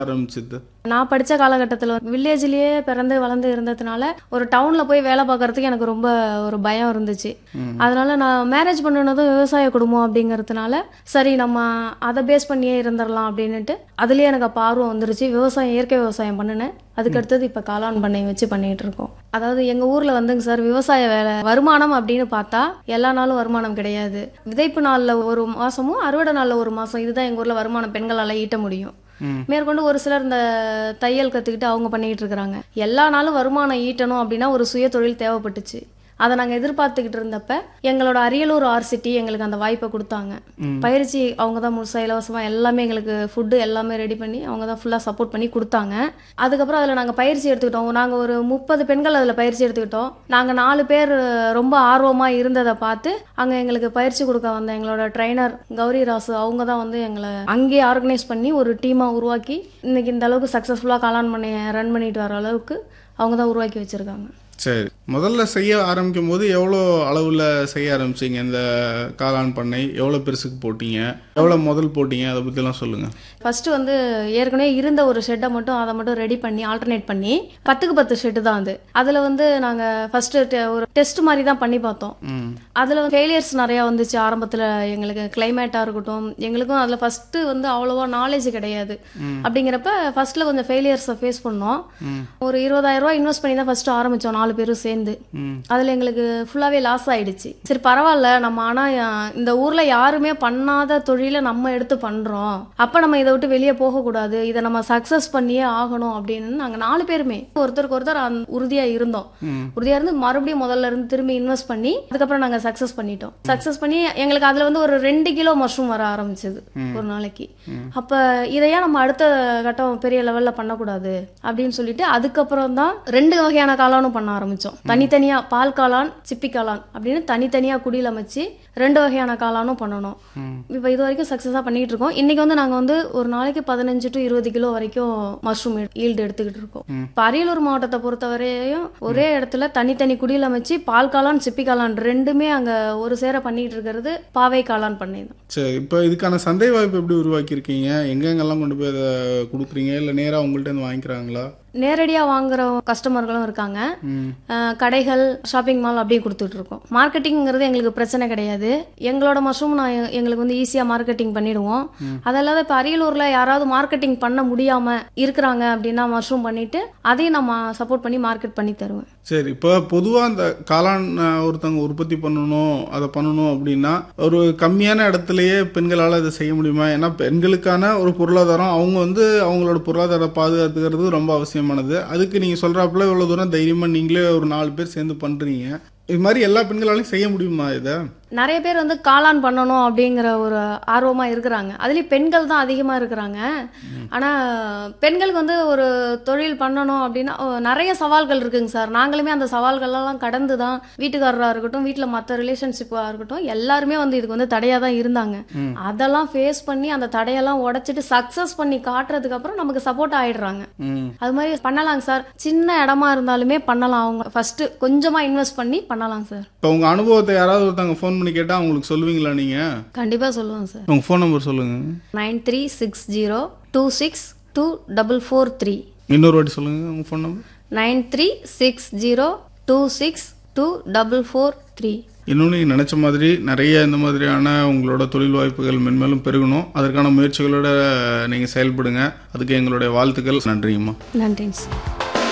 ஆரம்பிச்சது நான் படித்த காலகட்டத்தில் வில்லேஜ்லேயே பிறந்து வளர்ந்து இருந்ததுனால ஒரு டவுனில் போய் வேலை பார்க்கறதுக்கு எனக்கு ரொம்ப ஒரு பயம் இருந்துச்சு அதனால நான் மேரேஜ் பண்ணினதும் விவசாய குடும்பம் அப்படிங்கிறதுனால சரி நம்ம அதை பேஸ் பண்ணியே இருந்துடலாம் அப்படின்னுட்டு அதுலேயே எனக்கு அப்போ ஆர்வம் வந்துருச்சு விவசாயம் இயற்கை விவசாயம் பண்ணினேன் அதுக்கு அடுத்தது இப்போ காளான் பண்ணை வச்சு பண்ணிட்டு இருக்கோம் அதாவது எங்கள் ஊரில் வந்துங்க சார் விவசாய வேலை வருமானம் அப்படின்னு பார்த்தா எல்லா நாளும் வருமானம் கிடையாது விதைப்பு நாளில் ஒரு மாதமும் அறுவடை நாளில் ஒரு மாதம் இதுதான் எங்கள் ஊரில் வருமானம் பெண்களால் ஈட்ட முடியும் மேற்கொண்டு ஒரு சிலர் இந்த தையல் கற்றுக்கிட்டு அவங்க பண்ணிக்கிட்டு இருக்கிறாங்க எல்லா நாளும் வருமானம் ஈட்டணும் அப்படின்னா ஒரு சுய தொழில் தேவைப்பட்டுச்சு அதை நாங்கள் எதிர்பார்த்துக்கிட்டு இருந்தப்ப எங்களோட அரியலூர் ஆர்சிட்டி எங்களுக்கு அந்த வாய்ப்பை கொடுத்தாங்க பயிற்சி அவங்க தான் முழுசாக இலவசமாக எல்லாமே எங்களுக்கு ஃபுட்டு எல்லாமே ரெடி பண்ணி அவங்க தான் ஃபுல்லாக சப்போர்ட் பண்ணி கொடுத்தாங்க அதுக்கப்புறம் அதில் நாங்கள் பயிற்சி எடுத்துக்கிட்டோம் நாங்கள் ஒரு முப்பது பெண்கள் அதில் பயிற்சி எடுத்துக்கிட்டோம் நாங்கள் நாலு பேர் ரொம்ப ஆர்வமாக இருந்ததை பார்த்து அங்கே எங்களுக்கு பயிற்சி கொடுக்க வந்த எங்களோட ட்ரைனர் கௌரி ராசு அவங்க தான் வந்து எங்களை அங்கேயே ஆர்கனைஸ் பண்ணி ஒரு டீமாக உருவாக்கி இன்னைக்கு இந்த அளவுக்கு சக்ஸஸ்ஃபுல்லாக காளான் பண்ணி ரன் பண்ணிட்டு வர அளவுக்கு அவங்க தான் உருவாக்கி வச்சுருக்காங்க சரி முதல்ல செய்ய ஆரம்பிக்கும் போது எவ்வளோ அளவில் செய்ய ஆரம்பிச்சீங்க இந்த காளான் பண்ணை எவ்வளோ பெருசுக்கு போட்டீங்க எவ்வளோ முதல் போட்டீங்க அதை பற்றிலாம் சொல்லுங்கள் ஃபர்ஸ்ட் வந்து ஏற்கனவே இருந்த ஒரு ஷெட்டை மட்டும் அதை மட்டும் ரெடி பண்ணி ஆல்டர்னேட் பண்ணி பத்துக்கு பத்து ஷெட்டு தான் அது அதில் வந்து நாங்கள் ஃபர்ஸ்ட் ஒரு டெஸ்ட் மாதிரி தான் பண்ணி பார்த்தோம் ம் அதில் ஃபெயிலியர்ஸ் நிறையா வந்துச்சு ஆரம்பத்தில் எங்களுக்கு கிளைமேட்டாக இருக்கட்டும் எங்களுக்கும் அதில் ஃபஸ்ட்டு வந்து அவ்வளோவா நாலேஜ் கிடையாது அப்படிங்கிறப்ப ஃபர்ஸ்ட்டில் கொஞ்சம் ஃபெயிலியர்ஸை ஃபேஸ் பண்ணோம் ஒரு இருபதாயிரம் ரூபாய் இன்வெஸ்ட் பண்ணி தான் ஃபஸ்ட்டு ஆரம்பித்தோம் நாலு பேரும் சேர்ந்து ம் அதில் எங்களுக்கு ஃபுல்லாகவே லாஸ் ஆயிடுச்சு சரி பரவாயில்ல நம்ம ஆனால் இந்த ஊரில் யாருமே பண்ணாத தொழிலை நம்ம எடுத்து பண்ணுறோம் அப்போ நம்ம இதை விட்டு வெளியே போகக்கூடாது இதை நம்ம சக்ஸஸ் பண்ணியே ஆகணும் அப்படின்னு நாங்கள் நாலு பேருமே ஒருத்தருக்கு ஒருத்தர் அந்த உறுதியாக இருந்தோம் உறுதியாக இருந்து மறுபடியும் முதல்ல இருந்து திரும்பி இன்வெஸ்ட் பண்ணி அதுக்கப்புறம் நாங்கள் சக்ஸஸ் பண்ணிட்டோம் சக்ஸஸ் பண்ணி எங்களுக்கு அதில் வந்து ஒரு ரெண்டு கிலோ மஷ்ரூம் வர ஆரம்பிச்சது ஒரு நாளைக்கு அப்போ இதையா நம்ம அடுத்த கட்டம் பெரிய லெவலில் பண்ணக்கூடாது அப்படின்னு சொல்லிட்டு அதுக்கப்புறம் தான் ரெண்டு வகையான காளானும் பண்ண ஆரம்பிச்சோம் தனித்தனியா பால் காளான் சிப்பி காளான் அப்படின்னு தனித்தனியா குடியில் அமைச்சு ரெண்டு வகையான காளானும் பண்ணணும் இப்போ இது வரைக்கும் சக்ஸஸாக பண்ணிட்டு இருக்கோம் இன்னைக்கு வந்து நாங்கள் வந்து ஒரு நாளைக்கு பதினஞ்சு டு இருபது கிலோ வரைக்கும் மஷ்ரூம் ஈல்டு எடுத்துக்கிட்டு இருக்கோம் இப்போ அரியலூர் மாவட்டத்தை பொறுத்தவரையும் ஒரே இடத்துல தனித்தனி குடியில் அமைச்சு பால் காளான் சிப்பி காளான் ரெண்டுமே அங்கே ஒரு சேர பண்ணிட்டு இருக்கிறது பாவை காளான் பண்ணை தான் சரி இப்போ இதுக்கான சந்தை வாய்ப்பு எப்படி உருவாக்கியிருக்கீங்க எங்கெங்கெல்லாம் கொண்டு போய் அதை கொடுக்குறீங்க இல்லை நேராக உங்கள்கிட்ட இருந்து வாங்கிக்கிறாங்களா நேரடியாக வாங்குற கஸ்டமர்களும் இருக்காங்க ம் அஹ் கடைகள் ஷாப்பிங் மால் அப்படியே கொடுத்துட்டு இருக்கோம் மார்க்கெட்டிங்கிறது எங்களுக்கு பிரச்சனை கிடையாது எங்களோட மஷ்ரூம் நான் எ- எங்களுக்கு வந்து ஈஸியாக மார்க்கெட்டிங் பண்ணிடுவோம் அதல்லாத இப்போ அரியலூரில் யாராவது மார்க்கெட்டிங் பண்ண முடியாம இருக்கிறாங்க அப்படின்னா மஷ்ரூம் பண்ணிட்டு அதையும் நான் சப்போர்ட் பண்ணி மார்க்கெட் பண்ணி தருவேன் சரி இப்போ பொதுவாக அந்த காளான் அஹ், ஒருத்தவங்க உற்பத்தி பண்ணணும் அதை பண்ணணும் அப்படின்னா ஒரு கம்மியான இடத்துலயே பெண்களால் அதை செய்ய முடியுமா ஏன்னா பெண்களுக்கான ஒரு பொருளாதாரம் அவங்க வந்து அவங்களோட பொருளாதார பாதுகாத்துக்கிறது ரொம்ப அவசியமானது அதுக்கு நீங்கள் சொல்கிறாப்புல இவ்வளோ தூரம் தைரியமாக நீங்களே ஒரு நாலு பேர் சேர்ந்து பண்ணுறீங்க இது மாதிரி எல்லா பெண்களாலையும் செய்ய முடியுமா இதை நிறைய பேர் வந்து காளான் பண்ணணும் அப்படிங்கிற ஒரு ஆர்வமா இருக்கிறாங்க அதுலயும் பெண்கள் தான் அதிகமா இருக்கிறாங்க ஆனா பெண்களுக்கு வந்து ஒரு தொழில் பண்ணணும் அப்படின்னா ஓ, நிறைய சவால்கள் இருக்குங்க சார் நாங்களுமே அந்த சவால்களெல்லாம் கடந்து தான் வீட்டுக்காரரா இருக்கட்டும் வீட்டுல மற்ற ரிலேஷன்ஷிப்பா இருக்கட்டும் எல்லாருமே வந்து இதுக்கு வந்து தடையா தான் இருந்தாங்க அதெல்லாம் ஃபேஸ் பண்ணி அந்த தடையெல்லாம் உடைச்சிட்டு சக்சஸ் பண்ணி காட்டுறதுக்கு அப்புறம் நமக்கு சப்போர்ட் ஆயிடுறாங்க ம் அது மாதிரி பண்ணலாங்க சார் சின்ன இடமா இருந்தாலுமே பண்ணலாம் அவங்க ஃபர்ஸ்ட் கொஞ்சமா இன்வெஸ்ட் பண்ணி பண்ணலாம் சார் இப்போ உங்கள் அனுபவத்தை யாராவது ஒருத்தவங்க ஃபோன் பண்ணி கேட்டால் அவங்களுக்கு சொல்லுவீங்களா நீங்கள் கண்டிப்பா சொல்லுவேன் சார் உங்கள் ஃபோன் நம்பர் சொல்லுங்கள் nine three six zero two six two double four three இன்னொரு வாட்டி சொல்லுங்கள் உங்கள் phone number nine three six zero two six two double four three இன்னும் நீங்கள் நினச்ச மாதிரி நிறைய இந்த மாதிரியான உங்களோட தொழில் வாய்ப்புகள் மென்மேலும் பெருகணும் அதற்கான முயற்சிகளோட நீங்கள் செயல்படுங்க அதுக்கு எங்களுடைய வாழ்த்துக்கள் நன்றிங்கம்மா நன்றிங்க சார்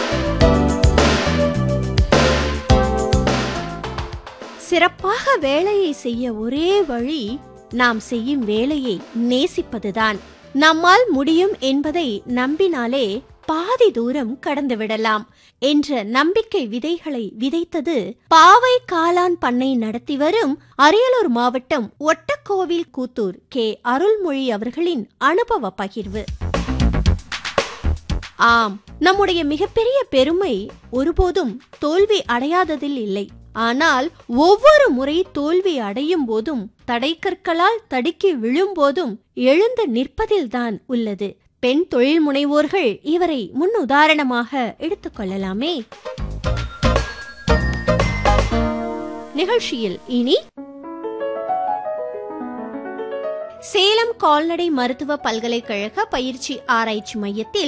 சிறப்பாக வேலையை செய்ய ஒரே வழி நாம் செய்யும் வேலையை நேசிப்பதுதான் நம்மால் முடியும் என்பதை நம்பினாலே பாதி தூரம் கடந்து விடலாம் என்ற நம்பிக்கை விதைகளை விதைத்தது பாவை காளான் பண்ணை நடத்தி வரும் அரியலூர் மாவட்டம் ஒட்டக்கோவில் கூத்தூர் கே அருள்மொழி அவர்களின் அனுபவ பகிர்வு ஆம் நம்முடைய மிகப்பெரிய பெருமை ஒருபோதும் தோல்வி அடையாததில் இல்லை ஆனால் ஒவ்வொரு முறை தோல்வி அடையும் போதும் தடைக்கற்களால் தடுக்கி விழும்போதும் எழுந்து நிற்பதில்தான் உள்ளது பெண் தொழில் முனைவோர்கள் இவரை முன்னுதாரணமாக எடுத்துக்கொள்ளலாமே நிகழ்ச்சியில் இனி சேலம் கால்நடை மருத்துவ பல்கலைக்கழக பயிற்சி ஆராய்ச்சி மையத்தில்